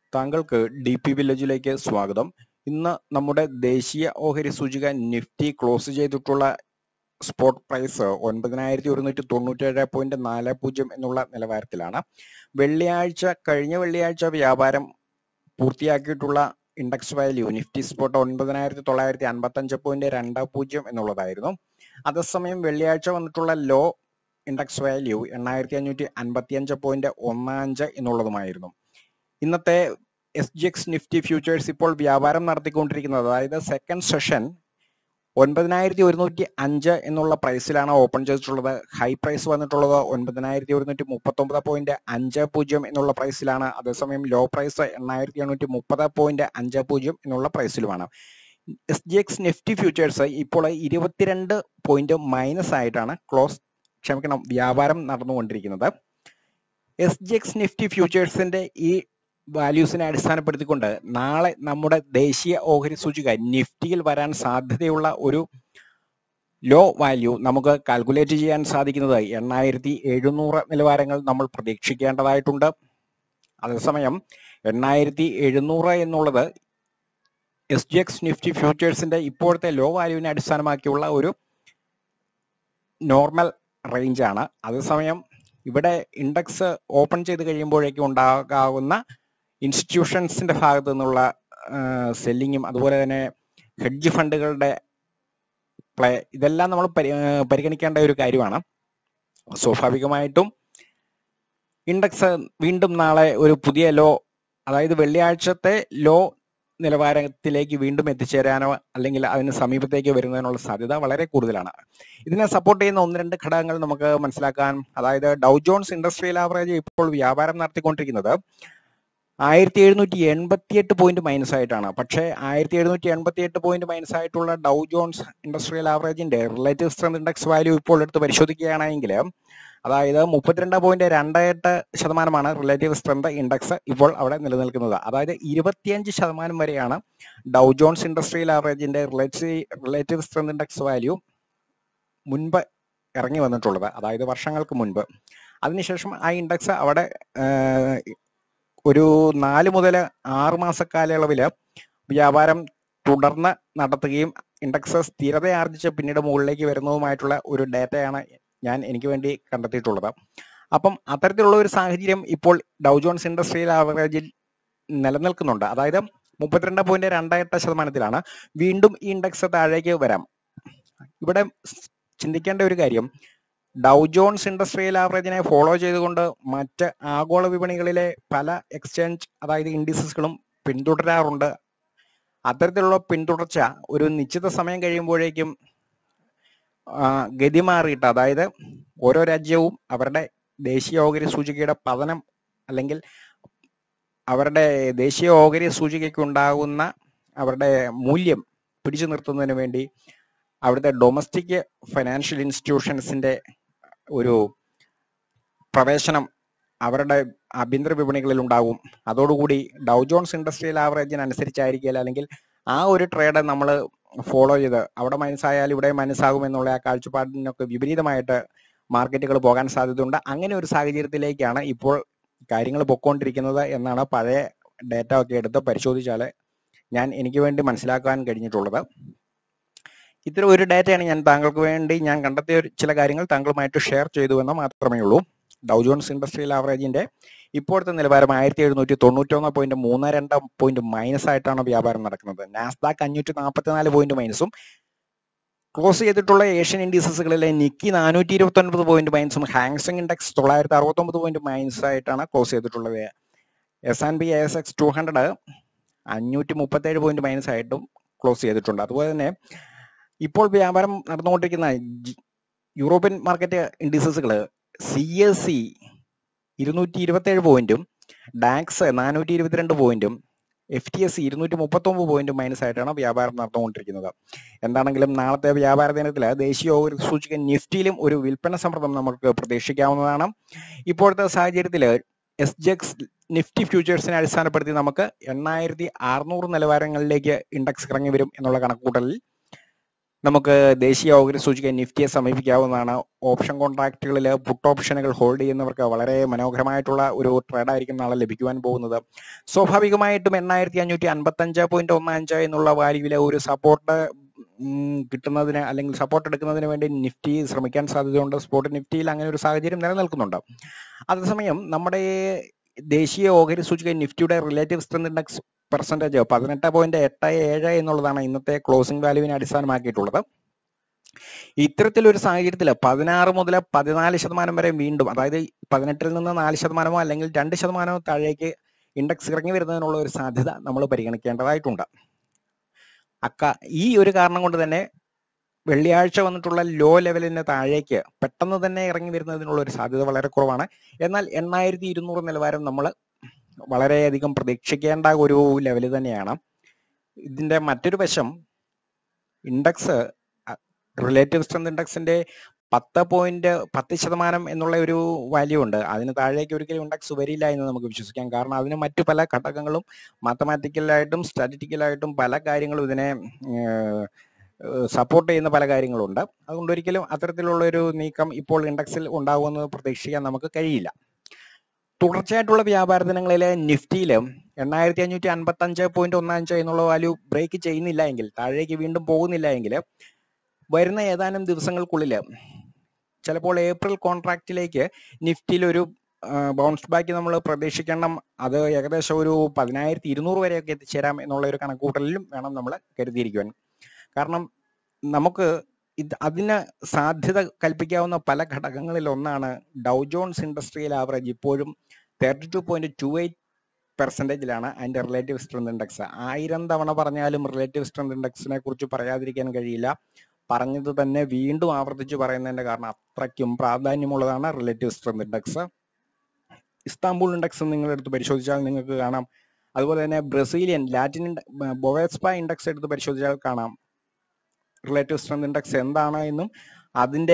താങ്കൾക്ക് D P വില്ലേജിലേക്ക് സ്വാഗതം ഇന്ന് നമ്മുടെ ദേശീയ ഓഹരി സൂചിക നിഫ്റ്റി ക്ലോസ് ചെയ്തിട്ടുള്ള സ്പോട്ട് പ്രൈസ് ഒൻപതിനായിരത്തി ഒരുന്നൂറ്റി തൊണ്ണൂറ്റേഴ് പോയിന്റ് നാല് പൂജ്യം എന്നുള്ള നിലവാരത്തിലാണ് വെള്ളിയാഴ്ച കഴിഞ്ഞ വെള്ളിയാഴ്ച വ്യാപാരം പൂർത്തിയാക്കിയിട്ടുള്ള ഇൻഡെക്സ് വാല്യൂ നിഫ്റ്റി സ്പോട്ട് ഒൻപതിനായിരത്തി തൊള്ളായിരത്തി അൻപത്തി അഞ്ച് പോയിന്റ് രണ്ട് പൂജ്യം എന്നുള്ളതായിരുന്നു അതേസമയം വെള്ളിയാഴ്ച വന്നിട്ടുള്ള ലോ ഇൻഡെക്സ് വാല്യൂ എണ്ണായിരത്തി അഞ്ഞൂറ്റി അൻപത്തി അഞ്ച് പോയിന്റ് ഒന്ന് അഞ്ച് എന്നുള്ളതുമായിരുന്നു ഇന്നത്തെ S G X Nifty futures ഇപ്പോൾ വ്യാപാരം നടത്തിക്കൊണ്ടിരിക്കുന്നത് അതായത് സെക്കൻഡ് സെഷൻ ഒൻപതിനായിരത്തി ഒരുന്നൂറ്റി അഞ്ച് എന്നുള്ള പ്രൈസിലാണ് ഓപ്പൺ ചെയ്തിട്ടുള്ളത് ഹൈ പ്രൈസ് വന്നിട്ടുള്ളത് ഒൻപതിനായിരത്തി ഒരുന്നൂറ്റി മുപ്പത്തി ഒമ്പത് പോയിന്റ് അഞ്ച് പൂജ്യം എന്നുള്ള പ്രൈസിലാണ് അതേസമയം ലോ പ്രൈസ് എണ്ണായിരത്തി എണ്ണൂറ്റി മുപ്പത് പോയിന്റ് അഞ്ച് പൂജ്യം എന്നുള്ള പ്രൈസിലുമാണ് S G X Nifty futures ഇപ്പോൾ ഇരുപത്തിരണ്ട് പോയിന്റ് മൈനസ് ആയിട്ടാണ് ക്ലോസ് ക്ഷമിക്കണം വ്യാപാരം നടന്നുകൊണ്ടിരിക്കുന്നത് എസ് ജി എക്സ് നിഫ്റ്റി ഫ്യൂച്ചേഴ്സിന്റെ ഈ വാല്യൂസിനെ അടിസ്ഥാനപ്പെടുത്തിക്കൊണ്ട് നാളെ നമ്മുടെ ദേശീയ ഓഹരി സൂചിക നിഫ്റ്റിയിൽ വരാൻ സാധ്യതയുള്ള ഒരു ലോ വാല്യൂ നമുക്ക് കാൽക്കുലേറ്റ് ചെയ്യാൻ സാധിക്കുന്നത് എണ്ണായിരത്തി എഴുന്നൂറ് നിലവാരങ്ങൾ നമ്മൾ പ്രതീക്ഷിക്കേണ്ടതായിട്ടുണ്ട് അതേസമയം എണ്ണായിരത്തി എഴുന്നൂറ് എന്നുള്ളത് എസ് ജി എക്സ് നിഫ്റ്റി ഫ്യൂച്ചേഴ്സിന്റെ ഇപ്പോഴത്തെ ലോ വാല്യൂവിനെ അടിസ്ഥാനമാക്കിയുള്ള ഒരു നോർമൽ റേഞ്ച് ആണ് അതേസമയം ഇവിടെ ഇൻഡെക്സ് ഓപ്പൺ ചെയ്ത് കഴിയുമ്പോഴേക്കും ഉണ്ടാകാവുന്ന ഇൻസ്റ്റിറ്റ്യൂഷൻസിന്റെ ഭാഗത്തു നിന്നുള്ള സെല്ലിങ്ങും അതുപോലെ തന്നെ ഹെഡ്ജ് ഫണ്ടുകളുടെ പ്ലേ ഇതെല്ലാം നമ്മൾ പരി പരിഗണിക്കേണ്ട ഒരു കാര്യമാണ് സ്വാഭാവികമായിട്ടും ഇൻഡെക്സ് വീണ്ടും നാളെ ഒരു പുതിയ ലോ അതായത് വെള്ളിയാഴ്ചത്തെ ലോ നിലവാരത്തിലേക്ക് വീണ്ടും എത്തിച്ചേരാനോ അല്ലെങ്കിൽ അതിന് സമീപത്തേക്ക് വരുന്നതിനുള്ള സാധ്യത വളരെ കൂടുതലാണ് ഇതിനെ സപ്പോർട്ട് ചെയ്യുന്ന ഒന്ന് രണ്ട് ഘടകങ്ങൾ നമുക്ക് മനസ്സിലാക്കാൻ അതായത് ഡൗ ജോൺസ് ഇൻഡസ്ട്രിയൽ ആവറേജ് ഇപ്പോൾ വ്യാപാരം നടത്തിക്കൊണ്ടിരിക്കുന്നത് ആയിരത്തി എഴുന്നൂറ്റി എൺപത്തി എട്ട് പോയിന്റ് മൈനസ് ആയിട്ടാണ് പക്ഷേ ആയിരത്തി എഴുന്നൂറ്റി എൺപത്തി എട്ട് പോയിന്റ് മൈനസ് ആയിട്ടുള്ള ഡൗ ജോൺസ് ഇൻഡസ്ട്രിയൽ ആവറേജിന്റെ റിലേറ്റീവ് സ്ട്രെങ്ത് ഇൻഡെക്സ് വാല്യൂ ഇപ്പോൾ എടുത്ത് പരിശോധിക്കുകയാണെങ്കിൽ അതായത് മുപ്പത്തിരണ്ട് പോയിന്റ് രണ്ട് എട്ട് ശതമാനമാണ് റിലേറ്റീവ് സ്ട്രെങ്ത് ഇൻഡെക്സ് ഇപ്പോൾ അവിടെ നിലനിൽക്കുന്നത് അതായത് ഇരുപത്തിയഞ്ച് ശതമാനം വരെയാണ് ഡൗ ജോൺസ് ഇൻഡസ്ട്രിയൽ ആവറേജിന്റെ relative relative strength index value മുൻപ് ഇറങ്ങി വന്നിട്ടുള്ളത് അതായത് വർഷങ്ങൾക്ക് മുൻപ് അതിനുശേഷം ആ ഇൻഡെക്സ് അവിടെ ഒരു നാല് മുതൽ ആറ് മാസ കാലയളവിൽ വ്യാപാരം തുടർന്ന് നടത്തുകയും ഇൻഡെക്സ് സ്ഥിരത ആർജിച്ച് പിന്നീട് മുകളിലേക്ക് വരുന്നതുമായിട്ടുള്ള ഒരു ഡേറ്റയാണ് ഞാൻ എനിക്ക് വേണ്ടി കണ്ടെത്തിയിട്ടുള്ളത് അപ്പം അത്തരത്തിലുള്ള ഒരു സാഹചര്യം ഇപ്പോൾ ഡൗ ജോൺസ് ഇൻഡസ്ട്രിയൽ ആവറേജിൽ നിലനിൽക്കുന്നുണ്ട് അതായത് മുപ്പത്തിരണ്ട് പോയിന്റ് രണ്ട് എട്ട് ശതമാനത്തിലാണ് വീണ്ടും ഈ ഇൻഡെക്സ് താഴേക്ക് വരാം ഇവിടെ ചിന്തിക്കേണ്ട ഒരു കാര്യം ഡൗ ജോൺസ് ഇൻഡസ്ട്രിയൽ ആവറേജിനെ ഫോളോ ചെയ്തുകൊണ്ട് മറ്റ് ആഗോള വിപണികളിലെ പല എക്സ്ചേഞ്ച് അതായത് ഇൻഡിസസുകളും പിന്തുടരാറുണ്ട് അത്തരത്തിലുള്ള പിന്തുടർച്ച ഒരു നിശ്ചിത സമയം കഴിയുമ്പോഴേക്കും ഗതി മാറിയിട്ട് അതായത് ഓരോ രാജ്യവും അവരുടെ ദേശീയ ഓഹരി സൂചികയുടെ പതനം അല്ലെങ്കിൽ അവരുടെ ദേശീയ ഓഹരി സൂചികയ്ക്ക് ഉണ്ടാകുന്ന അവരുടെ മൂല്യം പിടിച്ചു നിർത്തുന്നതിന് വേണ്ടി അവിടുത്തെ ഡൊമസ്റ്റിക് ഫൈനാൻഷ്യൽ ഇൻസ്റ്റിറ്റ്യൂഷൻസിന്റെ ഒരു പ്രവേശനം അവരുടെ ആഭ്യന്തര വിപണികളിൽ ഉണ്ടാകും അതോടുകൂടി ഡൗ ജോൺസ് ഇൻഡസ്ട്രിയൽ ആവറേജിനനുസരിച്ചായിരിക്കില്ല അല്ലെങ്കിൽ ആ ഒരു ട്രേഡ് നമ്മൾ ഫോളോ ചെയ്ത് അവിടെ മനസ്സായാൽ ഇവിടെ മനസ്സാകും എന്നുള്ള ആ കാഴ്ചപ്പാടിനൊക്കെ വിപരീതമായിട്ട് മാർക്കറ്റുകൾ പോകാൻ സാധ്യതയുണ്ട് അങ്ങനെ ഒരു സാഹചര്യത്തിലേക്കാണ് ഇപ്പോൾ കാര്യങ്ങൾ പൊക്കോണ്ടിരിക്കുന്നത് എന്നാണ് പഴയ ഡേറ്റ ഒക്കെ എടുത്ത് പരിശോധിച്ചാൽ ഞാൻ എനിക്ക് വേണ്ടി മനസ്സിലാക്കാൻ കഴിഞ്ഞിട്ടുള്ളത് ഇത്തരം ഒരു ഡേറ്റയാണ് ഞാൻ താങ്കൾക്ക് വേണ്ടി ഞാൻ കണ്ടെത്തിയ ചില കാര്യങ്ങൾ താങ്കളുമായിട്ട് ഷെയർ ചെയ്തു എന്ന് മാത്രമേ ഉള്ളൂ ഡൗ ജോൺസ് ഇൻഡസ്ട്രിയൽ ആവറേജിന്റെ ഇപ്പോഴത്തെ നിലവാരം ആയിരത്തി എഴുന്നൂറ്റി തൊണ്ണൂറ്റൊന്ന് പോയിന്റ് മൂന്ന് രണ്ട് പോയിന്റ് മൈനസ് ആയിട്ടാണ് വ്യാപാരം നടക്കുന്നത് നാസ്ദാക്ക് അഞ്ഞൂറ്റി നാൽപ്പത്തിനാല് പോയിന്റ് മൈനസും ക്ലോസ് ചെയ്തിട്ടുള്ള ഏഷ്യൻ ഇൻഡീസസുകളിലെ നിക്കി നാനൂറ്റി ഇരുപത്തി ഒൻപത് പോയിന്റ് മൈനസും ഹാങ്സങ് ഇൻഡെക്സ് തൊള്ളായിരത്തി അറുപത്തി ഒമ്പത് പോയിന്റ് മൈനസ് ആയിട്ടാണ് ക്ലോസ് ചെയ്തിട്ടുള്ളത് S and B S X two hundred അഞ്ഞൂറ്റി മുപ്പത്തി ഏഴ് പോയിന്റ് മൈനസ് ആയിട്ടും ക്ലോസ് ചെയ്തിട്ടുണ്ട് അതുപോലെ തന്നെ ഇപ്പോൾ വ്യാപാരം നടന്നുകൊണ്ടിരിക്കുന്ന യൂറോപ്യൻ മാർക്കറ്റ് ഇൻഡിസസുകൾ സി എസ് സി ഇരുന്നൂറ്റി ഇരുപത്തി ഏഴ് പോയിന്റും ഡാക്സ് നാനൂറ്റി ഇരുപത്തിരണ്ട് പോയിന്റും എഫ് ടി എസ് സി ഇരുന്നൂറ്റി മുപ്പത്തി ഒമ്പത് പോയിന്റ് മൈനസ് ആയിട്ടാണ് വ്യാപാരം നടന്നുകൊണ്ടിരിക്കുന്നത് എന്താണെങ്കിലും നാളത്തെ വ്യാപാര ദിനത്തിൽ ദേശീയ ഓഹരി സൂചിക നിഫ്റ്റിയിലും ഒരു വിൽപ്പന സമ്മർദ്ദം നമുക്ക് പ്രതീക്ഷിക്കാവുന്നതാണ് ഇപ്പോഴത്തെ സാഹചര്യത്തിൽ എസ് ജെക്സ് നിഫ്റ്റി ഫ്യൂച്ചേഴ്സിനെ അടിസ്ഥാനപ്പെടുത്തി നമുക്ക് എണ്ണായിരത്തി അറുന്നൂറ് നിലവാരങ്ങളിലേക്ക് ഇൻഡെക്സ് ഇറങ്ങി വരും എന്നുള്ള കണക്കുകൂട്ടലിൽ നമുക്ക് ദേശീയ ഓഹരി സൂചിക നിഫ്റ്റിയെ സമീപിക്കാവുന്നതാണ് ഓപ്ഷൻ കോൺട്രാക്റ്റുകളിൽ പുട്ട് ഓപ്ഷനുകൾ ഹോൾഡ് ചെയ്യുന്നവർക്ക് വളരെ മനോഹരമായിട്ടുള്ള ഒരു ട്രേഡ് ആയിരിക്കും നാളെ ലഭിക്കുവാൻ പോകുന്നത് സ്വാഭാവികമായിട്ടും എണ്ണായിരത്തി അഞ്ഞൂറ്റി അൻപത്തി അഞ്ച് പോയിന്റ് ഒന്ന് അഞ്ച് എന്നുള്ള വാല്യൂവിലെ ഒരു സപ്പോർട്ട് കിട്ടുന്നതിന് അല്ലെങ്കിൽ സപ്പോർട്ട് എടുക്കുന്നതിന് വേണ്ടി നിഫ്റ്റി ശ്രമിക്കാൻ സാധ്യതയുണ്ട് സ്പോട്ട് നിഫ്റ്റിയിൽ അങ്ങനെ ഒരു സാഹചര്യം നിലനിൽക്കുന്നുണ്ട് അതേസമയം നമ്മുടെ ദേശീയ ഓഹരി സൂചിക നിഫ്റ്റിയുടെ റിലേറ്റീവ് സ്ട്രെങ്ത് ഇൻഡെക്സ് പെർസെൻറ്റേജ് പതിനെട്ട് പോയിന്റ് എട്ട് ഏഴ് എന്നുള്ളതാണ് ഇന്നത്തെ ക്ലോസിംഗ് വാല്യൂവിനെ അടിസ്ഥാനമാക്കിയിട്ടുള്ളത് ഇത്തരത്തിലൊരു സാഹചര്യത്തിൽ പതിനാറ് മുതൽ പതിനാല് ശതമാനം വരെ വീണ്ടും അതായത് പതിനെട്ടിൽ നിന്ന് നാല് ശതമാനമോ അല്ലെങ്കിൽ രണ്ട് ശതമാനമോ താഴേക്ക് ഇൻഡെക്സ് ഇറങ്ങി വരുന്നതിനുള്ള ഒരു സാധ്യത നമ്മൾ പരിഗണിക്കേണ്ടതായിട്ടുണ്ട് അക്ക ഈ ഒരു കാരണം കൊണ്ട് തന്നെ വെള്ളിയാഴ്ച വന്നിട്ടുള്ള ലോ ലെവലിന് താഴേക്ക് പെട്ടെന്ന് തന്നെ ഇറങ്ങി വരുന്നതിനുള്ള ഒരു സാധ്യത വളരെ കുറവാണ് എന്നാൽ എണ്ണായിരത്തി ഇരുന്നൂറ് നിലവാരം നമ്മൾ വളരെയധികം പ്രതീക്ഷിക്കേണ്ട ഒരു ലെവൽ തന്നെയാണ് ഇതിന്റെ മറ്റൊരു വശം ഇൻഡെക്സ് റിലേറ്റീവ് സ്ട്രെങ്ത് ഇൻഡെക്സിന്റെ പത്ത് പോയിന്റ് പത്ത് ശതമാനം എന്നുള്ള ഒരു വാല്യൂ ഉണ്ട് അതിന് താഴേക്ക് ഒരിക്കലും ഇൻഡെക്സ് വരില്ല എന്ന് നമുക്ക് വിശ്വസിക്കാം കാരണം അതിന് മറ്റു പല ഘടകങ്ങളും മാത്തമാറ്റിക്കലായിട്ടും സ്റ്റാറ്റിറ്റിക്കലായിട്ടും പല കാര്യങ്ങളും ഇതിനെ സപ്പോർട്ട് ചെയ്യുന്ന പല കാര്യങ്ങളുണ്ട് അതുകൊണ്ട് ഒരിക്കലും അത്തരത്തിലുള്ള ഒരു നീക്കം ഇപ്പോൾ ഇൻഡെക്സിൽ ഉണ്ടാകുമെന്ന് പ്രതീക്ഷിക്കാൻ നമുക്ക് കഴിയില്ല തുടർച്ചയായിട്ടുള്ള വ്യാപാര ദിനങ്ങളിലെ നിഫ്റ്റിയിൽ എണ്ണായിരത്തി അഞ്ഞൂറ്റി അൻപത്തി അഞ്ച് പോയിന്റ് ഒന്ന് അഞ്ച് എന്നുള്ള വാല്യൂ ബ്രേക്ക് ചെയ്യുന്നില്ല എങ്കിൽ താഴേക്ക് വീണ്ടും പോകുന്നില്ല എങ്കിൽ വരുന്ന ഏതാനും ദിവസങ്ങൾക്കുള്ളിൽ ചിലപ്പോൾ ഏപ്രിൽ കോൺട്രാക്റ്റിലേക്ക് നിഫ്റ്റിയിൽ ഒരു ബൗൺസ് ബാക്ക് നമ്മൾ പ്രതീക്ഷിക്കണം അത് ഏകദേശം ഒരു പതിനായിരത്തി ഇരുന്നൂറ് വരെയൊക്കെ എത്തിച്ചേരാം എന്നുള്ള ഒരു കണക്കൂട്ടലിലും വേണം നമ്മൾ കരുതിയിരിക്കുവാൻ കാരണം നമുക്ക് ഇത് അതിന് സാധ്യത കൽപ്പിക്കാവുന്ന പല ഘടകങ്ങളിൽ ഒന്നാണ് ഡൗ ജോൺസ് ഇൻഡസ്ട്രിയൽ ആവറേജ് ഇപ്പോഴും thirty two point two eight പെർസെൻറ്റേജിലാണ് അതിന്റെ റിലേറ്റീവ് സ്ട്രെങ്ത് ഇൻഡെക്സ് ആയിരം തവണ പറഞ്ഞാലും റിലേറ്റീവ് സ്ട്രെങ്ത് ഇൻഡെക്സിനെ കുറിച്ച് പറയാതിരിക്കാൻ കഴിയില്ല പറഞ്ഞത് തന്നെ വീണ്ടും ആവർത്തിച്ച് പറയുന്നതിന്റെ കാരണം അത്രയ്ക്കും പ്രാധാന്യമുള്ളതാണ് relative strength index Istanbul index നിങ്ങൾ എടുത്ത് പരിശോധിച്ചാൽ നിങ്ങൾക്ക് കാണാം അതുപോലെ തന്നെ ബ്രസീലിയൻ ലാറ്റിൻ ബൊവേസ്പ ഇൻഡെക്സ് എടുത്ത് പരിശോധിച്ചാൽ കാണാം റിലേറ്റീവ് സ്ട്രെങ്ത് ഇൻഡെക്സ് എന്താണ് എന്നും അതിന്റെ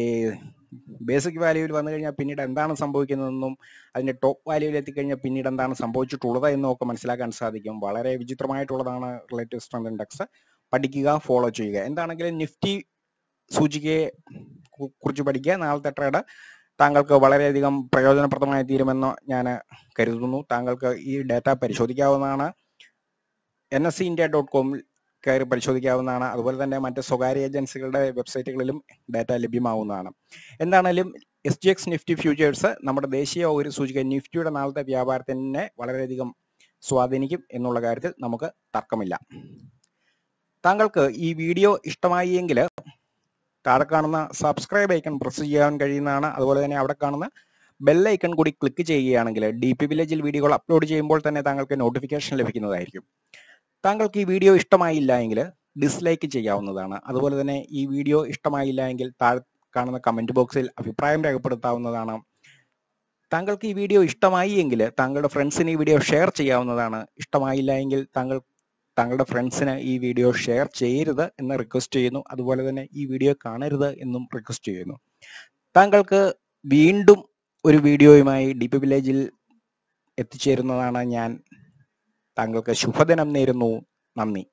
ബേസിക് വാല്യൂവിൽ വന്നു കഴിഞ്ഞാൽ പിന്നീട് എന്താണ് സംഭവിക്കുന്നതെന്നും അതിന്റെ ടോപ്പ് വാല്യൂവിൽ എത്തിക്കഴിഞ്ഞാൽ പിന്നീട് എന്താണ് സംഭവിച്ചിട്ടുള്ളത് എന്നും ഒക്കെ മനസ്സിലാക്കാൻ സാധിക്കും വളരെ വിചിത്രമായിട്ടുള്ളതാണ് റിലേറ്റീവ് സ്ട്രെങ്ത് ഇൻഡെക്സ് പഠിക്കുക ഫോളോ ചെയ്യുക എന്താണെങ്കിലും നിഫ്റ്റി സൂചികയെ കുറിച്ച് പഠിക്കുക നാളത്തെ ട്രേഡ് താങ്കൾക്ക് വളരെയധികം പ്രയോജനപ്രദമായി തീരുമെന്ന് ഞാൻ കരുതുന്നു താങ്കൾക്ക് ഈ ഡാറ്റ പരിശോധിക്കാവുന്നതാണ് N S C India dot കോമിൽ കയറി പരിശോധിക്കാവുന്നതാണ് അതുപോലെ തന്നെ മറ്റ് സ്വകാര്യ ഏജൻസികളുടെ വെബ്സൈറ്റുകളിലും ഡാറ്റ ലഭ്യമാവുന്നതാണ് എന്താണേലും S G X Nifty futures നമ്മുടെ ദേശീയ ഒരു സൂചിക നിഫ്റ്റിയുടെ നാളത്തെ വ്യാപാരത്തിനെ വളരെയധികം സ്വാധീനിക്കും എന്നുള്ള കാര്യത്തിൽ നമുക്ക് തർക്കമില്ല താങ്കൾക്ക് ഈ വീഡിയോ ഇഷ്ടമായി എങ്കിൽ താഴെ കാണുന്ന സബ്സ്ക്രൈബ് ഐക്കൺ പ്രസ് ചെയ്യാൻ കഴിയുന്നതാണ് അതുപോലെ തന്നെ അവിടെ കാണുന്ന ബെൽ ഐക്കൺ കൂടി ക്ലിക്ക് ചെയ്യുകയാണെങ്കിൽ ഡി പി വില്ലേജിൽ വീഡിയോകൾ അപ്ലോഡ് ചെയ്യുമ്പോൾ തന്നെ താങ്കൾക്ക് നോട്ടിഫിക്കേഷൻ ലഭിക്കുന്നതായിരിക്കും താങ്കൾക്ക് ഈ വീഡിയോ ഇഷ്ടമായില്ല എങ്കിൽ ഡിസ്ലൈക്ക് ചെയ്യാവുന്നതാണ് അതുപോലെ തന്നെ ഈ വീഡിയോ ഇഷ്ടമായില്ല എങ്കിൽ താഴെ കാണുന്ന കമന്റ് ബോക്സിൽ അഭിപ്രായം രേഖപ്പെടുത്താവുന്നതാണ് താങ്കൾക്ക് ഈ വീഡിയോ ഇഷ്ടമായി എങ്കിൽ താങ്കളുടെ ഫ്രണ്ട്സിന് ഈ വീഡിയോ ഷെയർ ചെയ്യാവുന്നതാണ് ഇഷ്ടമായില്ല എങ്കിൽ താങ്കൾ താങ്കളുടെ ഫ്രണ്ട്സിന് ഈ വീഡിയോ ഷെയർ ചെയ്യരുത് എന്ന് റിക്വസ്റ്റ് ചെയ്യുന്നു അതുപോലെ തന്നെ ഈ വീഡിയോ കാണരുത് എന്നും റിക്വസ്റ്റ് ചെയ്യുന്നു താങ്കൾക്ക് വീണ്ടും ഒരു വീഡിയോയുമായി ഡി പി വില്ലേജിൽ എത്തിച്ചേരുന്നതാണ് ഞാൻ താങ്കൾക്ക് ശുഭദിനം നേരുന്നു നന്ദി